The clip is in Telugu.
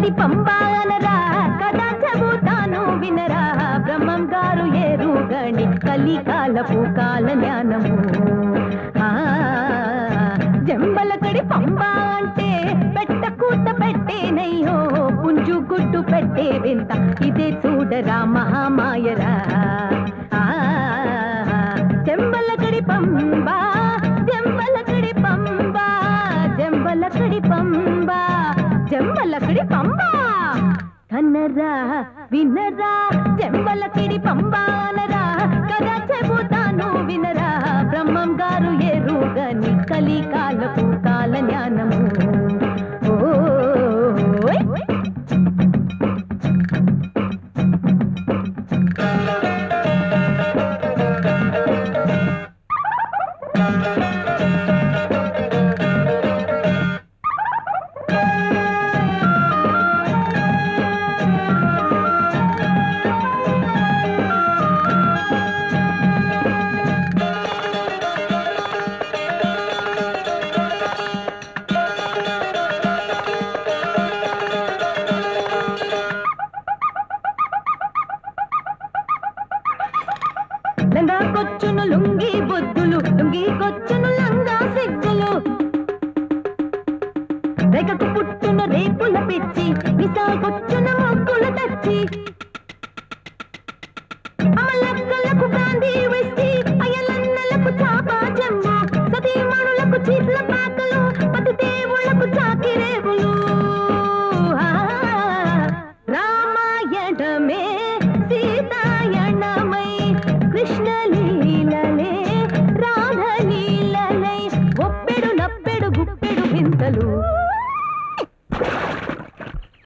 కడి పంబాలరా కదా చెబుతాను వినరా బ్రహ్మం గారు ఏరుగణి కలికాలపు కాల జ్ఞానము ఆ, జంబల కడి పంబ అంటే పెట్ట కూత పెట్టేనయ్యో పుంజు గుడ్డు పెట్టే వింత ఇదే చూడరా మహామాయరా ఆ, జంబల కడి పంబ జంబల కడి పంబ జంబల కడి పంబ జంబల కడి పంబ కన్నరా వినరా జంబల కిడి పంబానరా కదా చెబుతాను వినరా బ్రహ్మం గారు ఎరుగని కలికాలపు కాల జ్ఞానము ఓయ్ లంగా కొచ్చును లుంగి బొద్దులు లుంగి కొచ్చును లంగా సిగ్గులు రేఖకు పుట్టును రేపుల పిచ్చి విసా కొచ్చును మొక్కులు తెచ్చి